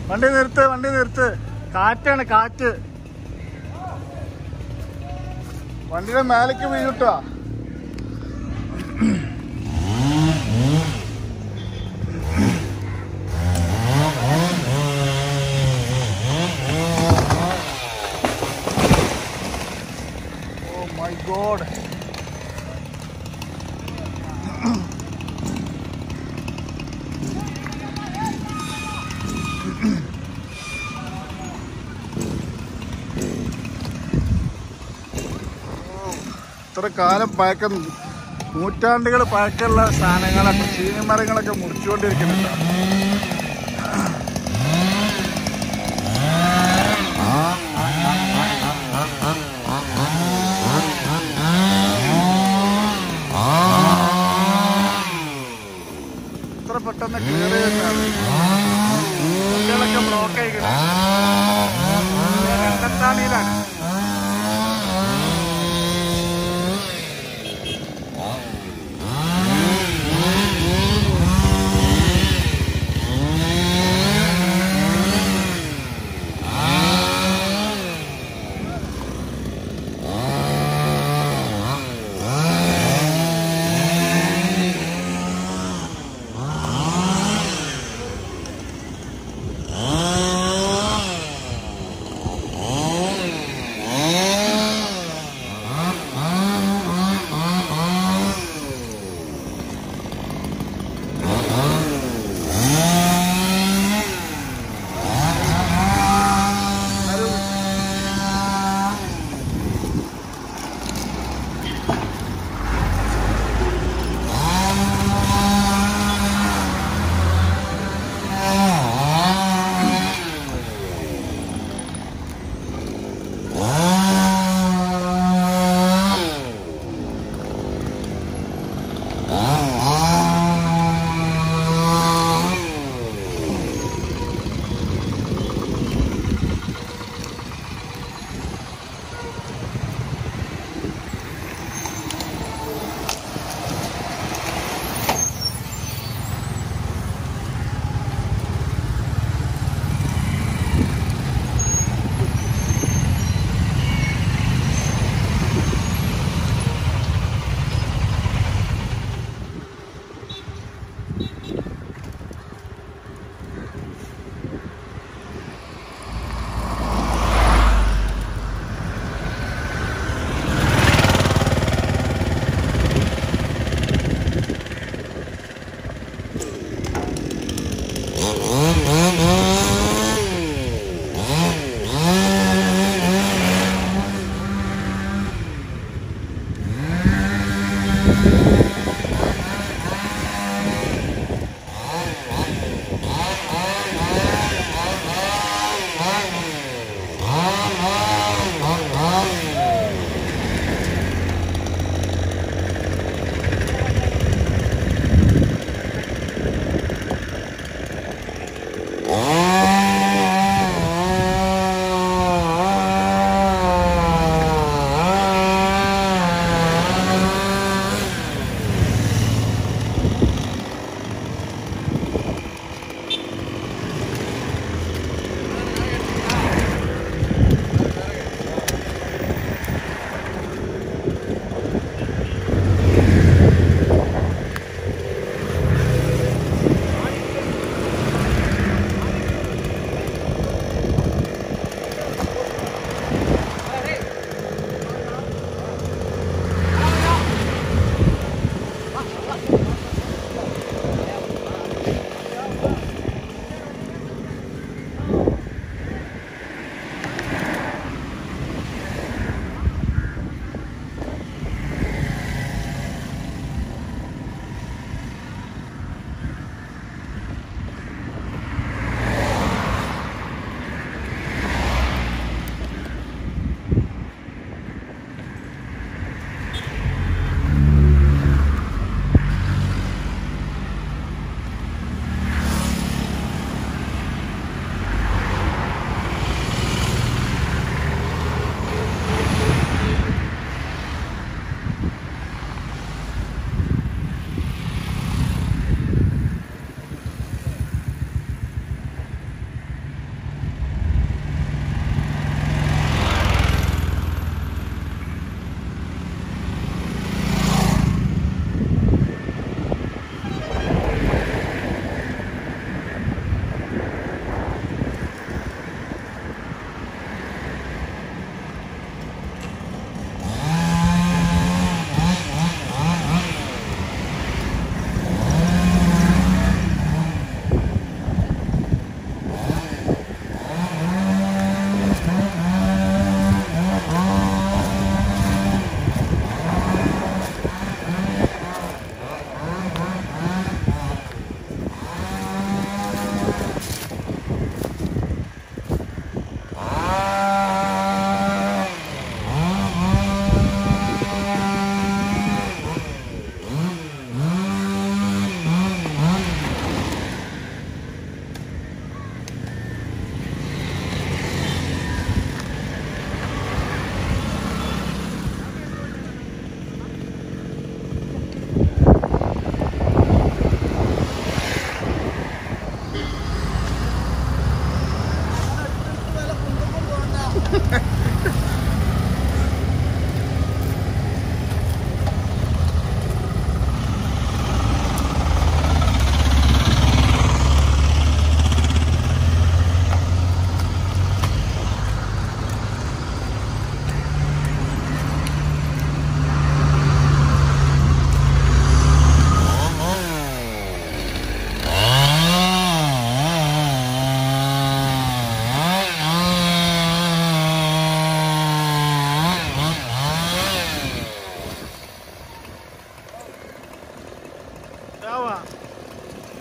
വണ്ടി നിർത്ത് വണ്ടി നിർത്ത് കാറ്റാണ് കാറ്റ് വണ്ടിയുടെ മേലേക്ക് വീഴുട്ടാ ഓ മൈ ഗോഡ് ഇത്ര കാലം പഴക്കം നൂറ്റാണ്ടുകൾ പഴക്കമുള്ള സാധനങ്ങളൊക്കെ ചീനിമരങ്ങളൊക്കെ മുറിച്ചുകൊണ്ടിരിക്കുന്നുണ്ട് ഇത്ര പെട്ടെന്ന് കയറി വരുന്നതാണ് കുട്ടികളൊക്കെ ബ്ലോക്ക് ആയിക്കണം രണ്ടത്താണിയിലാണ്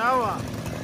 क्या हुआ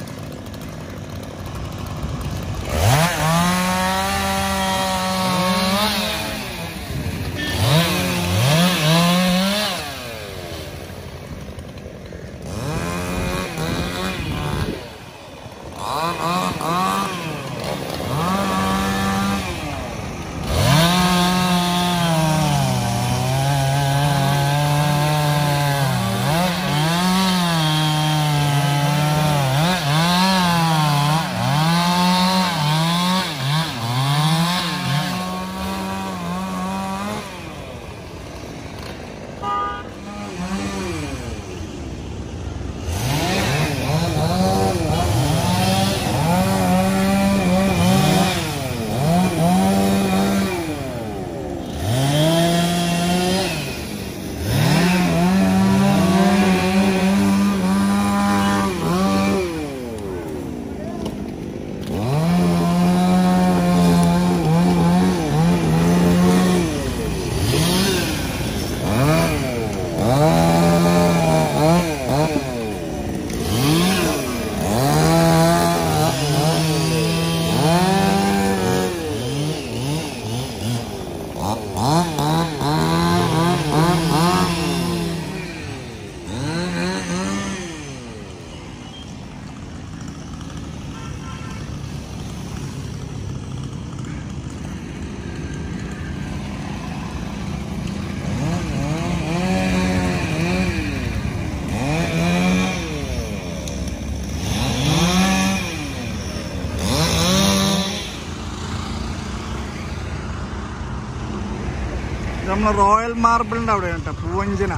നമ്മളെ റോയൽ മാർബിളിന്റെ അവിടെയാണ് കേട്ടോ പൂവഞ്ചന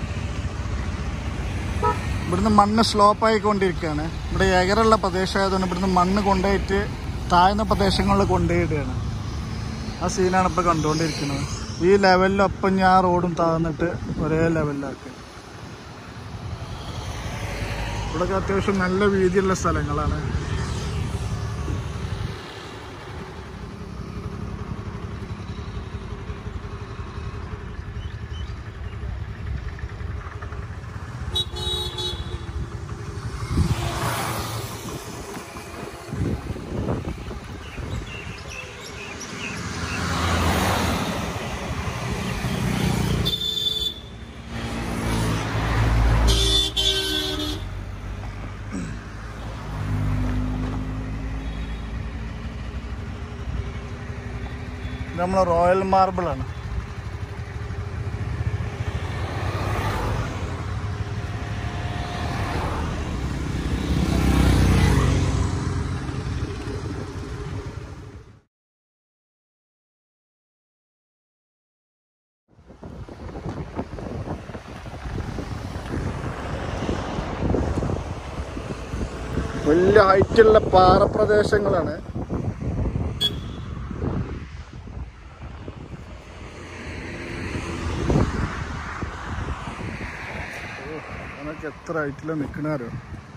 ഇവിടുന്ന് മണ്ണ് സ്ലോപ്പ് ആയിക്കൊണ്ടിരിക്കുകയാണ് ഇവിടെ എകരുള്ള പ്രദേശമായതുകൊണ്ട് ഇവിടുന്ന് മണ്ണ് കൊണ്ടുപോയിട്ട് താഴ്ന്ന പ്രദേശങ്ങളിൽ കൊണ്ടുപോയിടുകയാണ് ആ സീനാണ് ഇപ്പോൾ കണ്ടുകൊണ്ടിരിക്കുന്നത് ഈ ലെവലിലൊപ്പം ഞാൻ റോഡും താഴ്ന്നിട്ട് ഒരേ ലെവലിലാക്കി ഇവിടെയൊക്കെ അത്യാവശ്യം നല്ല വീതിയുള്ള സ്ഥലങ്ങളാണ് ഇത് നമ്മളെ റോയൽ മാർബിൾ ആണ് വലിയ ഹൈറ്റുള്ള പാറപ്രദേശങ്ങളാണ് അതൊക്കെ എത്ര ഹൈറ്റില നിൽക്കണാരോ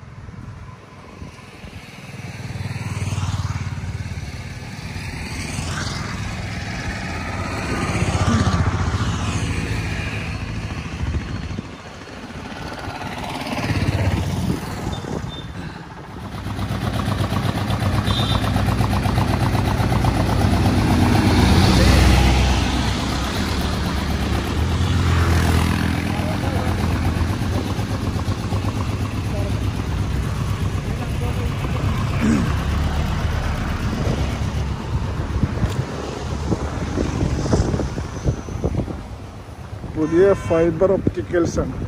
പുതിയ ഫൈബർ ഒപ്റ്റിക്കൽസ് ആണ്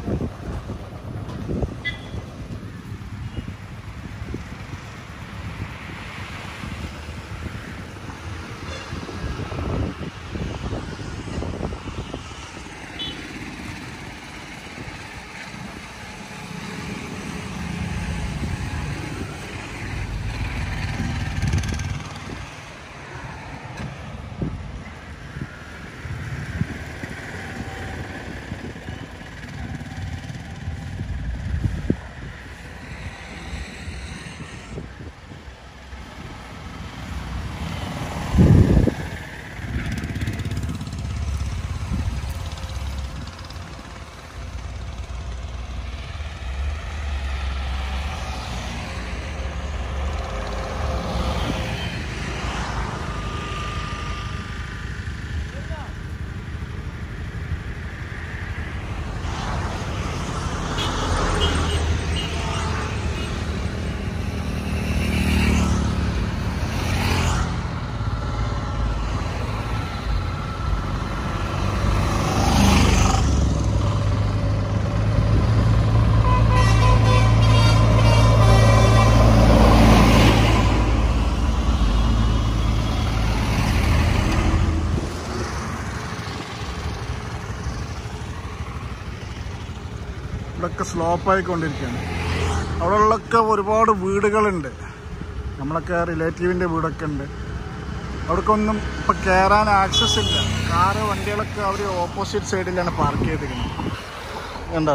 സ്ലോപ്പായിക്കൊണ്ടിരിക്കുകയാണ് അവിടെയുള്ളൊക്കെ ഒരുപാട് വീടുകളുണ്ട് നമ്മളൊക്കെ റിലേറ്റീവിൻ്റെ വീടൊക്കെ ഉണ്ട് അവിടേക്കൊന്നും ഇപ്പം കയറാൻ ആക്സസ് ഇല്ല കാറ് വണ്ടികളൊക്കെ അവർ ഓപ്പോസിറ്റ് സൈഡിലാണ് പാർക്ക് ചെയ്തിരിക്കുന്നത് കണ്ടോ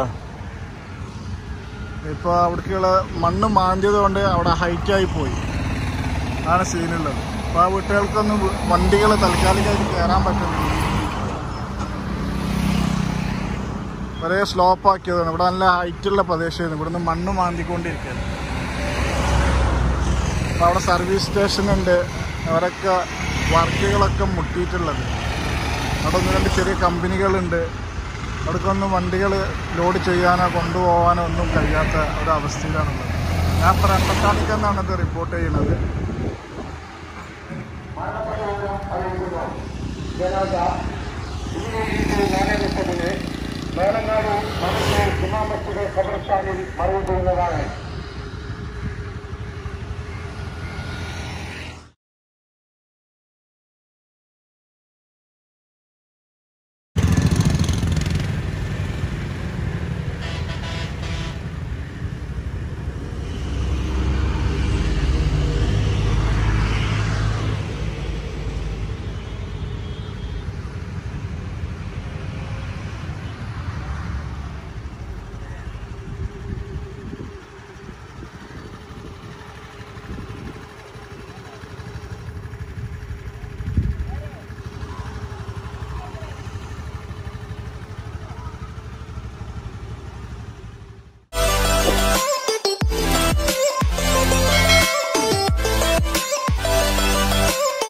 ഇപ്പോൾ അവിടേക്കുള്ള മണ്ണ് മാന്തിയത് കൊണ്ട് അവിടെ ഹൈറ്റായി പോയി അതാണ് സീനുള്ളത് അപ്പോൾ ആ വീട്ടുകൾക്കൊന്നും വണ്ടികൾ താൽക്കാലികമായിട്ട് കയറാൻ പറ്റുന്നില്ല ഒരേ സ്ലോപ്പ് ആക്കിയതാണ് ഇവിടെ നല്ല ഹൈറ്റുള്ള പ്രദേശമായിരുന്നു ഇവിടുന്ന് മണ്ണ് മാന്തിക്കൊണ്ടിരിക്കുകയാണ് അപ്പോൾ അവിടെ സർവീസ് സ്റ്റേഷൻ ഉണ്ട് അവരൊക്കെ വർക്കുകളൊക്കെ മുട്ടിയിട്ടുള്ളത് അവിടെ ഒന്ന് രണ്ട് ചെറിയ കമ്പനികളുണ്ട് അവിടേക്കൊന്നും വണ്ടികൾ ലോഡ് ചെയ്യാനോ കൊണ്ടുപോകാനോ ഒന്നും കഴിയാത്ത ഒരവസ്ഥയിലാണുള്ളത് ഞാൻ പ്രണ്ടത്താണിക്കെന്നാണ് ഇത് റിപ്പോർട്ട് ചെയ്യുന്നത് മേലങ്ങാട് മണത്തൂർ ജുമാ മസ്ജിദ് ഖബർസ്ഥാനിൽ മറവ് ചെയ്യുന്നതാണ്